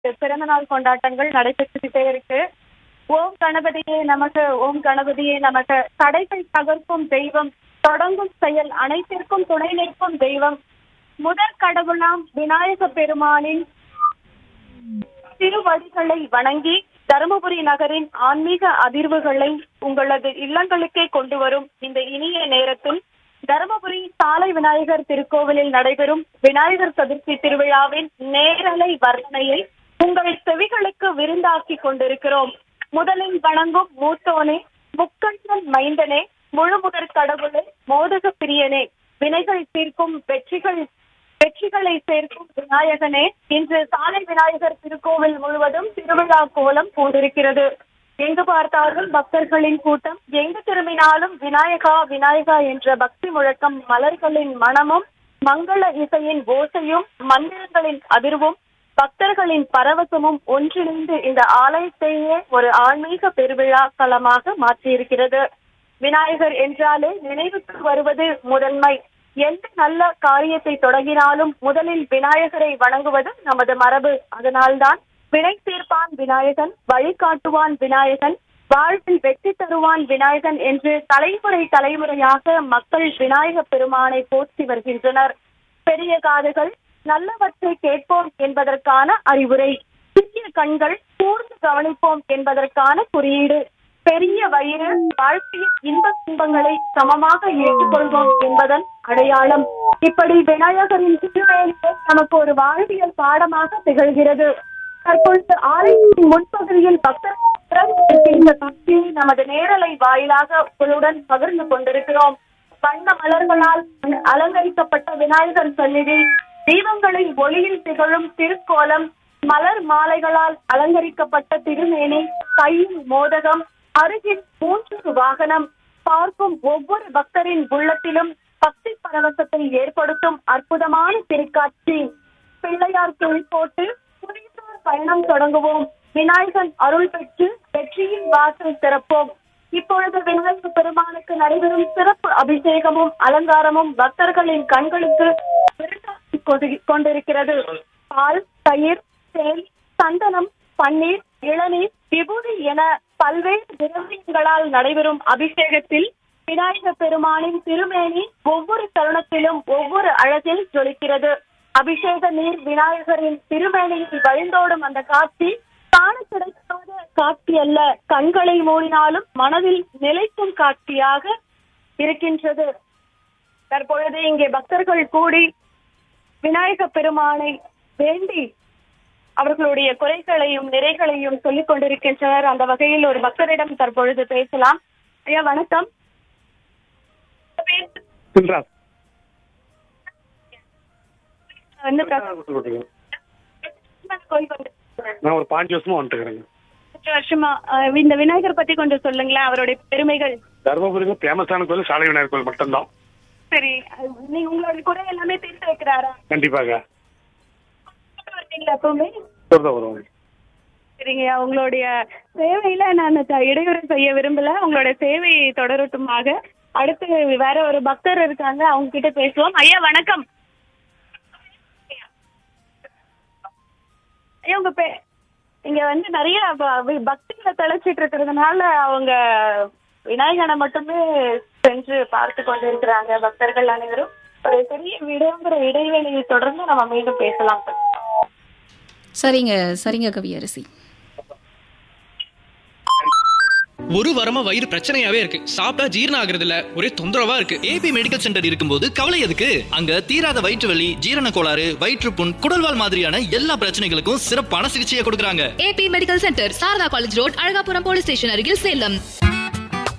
பிறந்த நாள் கொண்டாட்டங்கள் நடைபெற்றுக்கிட்டே இருக்கு ஓம் கணபதியே நமக்கு ஓம் கணபதியே நமக்கு தடைகள் தகர்க்கும் தெய்வம் தொடங்கும் செயல் அனைத்திற்கும் துணை நிற்கும் தெய்வம் முதற் கடவுளாம் விநாயக பெருமானின் திருவடிகளை வணங்கி தருமபுரி நகரின் ஆன்மீக அதிர்வுகளை உங்களது இல்லங்களுக்கே கொண்டு வரும் இந்த இனிய நேரத்தில் தருமபுரி சாலை விநாயகர் திருக்கோவிலில் நடைபெறும் விநாயகர் சதுர்த்தி திருவிழாவின் நேரலை வர்ணனையை உங்கள் செவிகளுக்கு விருந்தாக்கி கொண்டிருக்கிறோம் முதலில் வணங்கும் மூத்தோனே முக்கண்ணன் மைந்தனே முழுமுதற் கடவுளே மோதக பிரியனே வினைகள் தீர்க்கும் வெற்றிகள் வெற்றிகளை சேர்க்கும் விநாயகனே இன்று சாலை விநாயகர் திருக்கோவில் முழுவதும் திருவிழா கோலம் பூண்டிருக்கிறது எங்கு பார்த்தாலும் பக்தர்களின் கூட்டம் எங்கு திரும்பினாலும் விநாயகா விநாயகா என்ற பக்தி முழக்கம் மலர்களின் மனமும் மங்கள இசையின் ஓசையும் மந்திரங்களின் அதிர்வும் பக்தர்களின் பரவசமும் ஒன்றிணைந்து இந்த ஆலயத்தையே ஒரு ஆன்மீக பெருவிழா களமாக மாற்றியிருக்கிறது விநாயகர் என்றாலே நினைவுக்கு வருவது முதன்மை எந்த நல்ல காரியத்தை தொடங்கினாலும் முதலில் விநாயகரை வணங்குவது நமது மரபு அதனால்தான் வினை தீர்ப்பான் விநாயகன் வழிகாட்டுவான் விநாயகன் வாழ்வில் வெற்றி தருவான் விநாயகன் என்று தலைமுறை தலைமுறையாக மக்கள் விநாயக பெருமானை போற்றி வருகின்றனர் பெரிய காதுகள் நல்லவற்றை கேட்போம் என்பதற்கான அறிவுரை சிறிய கண்கள் கூர்ந்து கவனிப்போம் என்பதற்கான குறியீடு பெரிய வயிறு வாழ்க்கையில் இன்ப துன்பங்களை சமமாக ஏற்றுக்கொள்வோம் என்பதன் அடையாளம் இப்படி விநாயகரின் திருவேலியே நமக்கு ஒரு வாழ்வியல் பாடமாக திகழ்கிறது தற்பொழுது ஆலயத்தின் முன்பகுதியில் பக்தர்கள் இருக்கின்ற காட்சியை நமது நேரலை வாயிலாக உங்களுடன் பகிர்ந்து கொண்டிருக்கிறோம் வண்ண மலர்களால் அலங்கரிக்கப்பட்ட விநாயகர் சந்நிதி தீபங்களின் ஒளியில் திகழும் திருக்கோலம் மலர் மாலைகளால் அலங்கரிக்கப்பட்ட திருமேனி கையில் மோதகம் அருகில் மூன்று வாகனம் பார்க்கும் ஒவ்வொரு பக்தரின் உள்ளத்திலும் பக்தி பரவசத்தை ஏற்படுத்தும் அற்புதமான திருக்காட்சி பிள்ளையார் துணி போட்டு புனிதோர் பயணம் தொடங்குவோம் விநாயகன் அருள் பெற்று வெற்றியின் வாசல் திறப்போம் இப்பொழுது விநாயக பெருமானுக்கு நடைபெறும் சிறப்பு அபிஷேகமும் அலங்காரமும் பக்தர்களின் கண்களுக்கு விருந்தாக்கி கொண்டு- கொண்டிருக்கிறது பால் தயிர் தேன் சந்தனம் பன்னீர் இளநீர் விபூதி என பல்வேறு திரவியங்களால் நடைபெறும் அபிஷேகத்தில் விநாயக பெருமானின் திருமேனி ஒவ்வொரு தருணத்திலும் ஒவ்வொரு அழகில் ஜொலிக்கிறது அபிஷேக நீர் விநாயகரின் திருமேனியில் வழிந்தோடும் அந்த காட்சி காண கிடைக்காத காட்சி அல்ல கண்களை மூடினாலும் மனதில் நிலைக்கும் காட்சியாக இருக்கின்றது தற்பொழுது இங்கே பக்தர்கள் கூடி விநாயக பெருமானை வேண்டி அவர்களுடைய குறைகளையும் நிறைகளையும் சொல்லிக் கொண்டிருக்கின்றனர் அந்த வகையில் ஒரு பக்தரிடம் தற்பொழுது பேசலாம் ஐயா வணக்கம் சின்ராஸ் வந்து பிரசன்ன கோயில் வந்து நான் ஒரு பாஞ்சு வருஷமா வந்துட்டுக்கிறேங்க எட்டு வருஷமா அஹ், இந்த விநாயகர் பத்தி கொஞ்சம் சொல்லுங்களேன் அவருடைய பெருமைகள் தர்மபுரியில் ஃபேமஸான கோயில் சாலை விநாயகர் கோயில் மட்டும்தான் சரி அஹ், நீங்க உங்களுடைய குறை எல்லாமே தீர்த்து வைக்கிறாரா கண்டிப்பாக வருவீங்களா எப்பவுமே சொல்ல வருவாங்க சரிங்க உங்களுடைய சேவையில நான் த- இடையூறு செய்ய விரும்பல உங்களுடைய சேவை தொடரட்டுமாக அடுத்து வேற ஒரு பக்தர் இருக்காங்க அவங்க கிட்ட பேசுவோம் ஐயா வணக்கம் ஐயா உங்க பே இங்க வந்து நிறைய ப- வி- பக்தியில தெளிச்சிட்டு இருக்கிறதுனால அவங்க விநாயகனை மட்டுமே சென்று பார்த்து கொண்டிருக்கிறாங்க பக்தர்கள் அனைவரும் ஒரு பெரிய விடம்பர இடைவேளையை தொடர்ந்து நம்ம மீண்டும் பேசலாம் சரிங்க சரிங்க கவியரசி ஒரு வாரமா வயிறு பிரச்சனையாவே இருக்கு சாப்பிட்டா ஜீரணம் ஆகுறது இல்ல ஒரே தொந்தரவா இருக்கு ஏபி மெடிக்கல் சென்டர் இருக்கும்போது கவலை எதுக்கு அங்க தீராத வயிற்று வலி ஜீரண கோளாறு வயிற்றுப்புண் குடல்வால் மாதிரியான எல்லா பிரச்சனைகளுக்கும் சிறப்பான சிகிச்சையை கொடுக்கறாங்க AP medical centre Saradha college road Alagapuram police station அருகில் சேலம்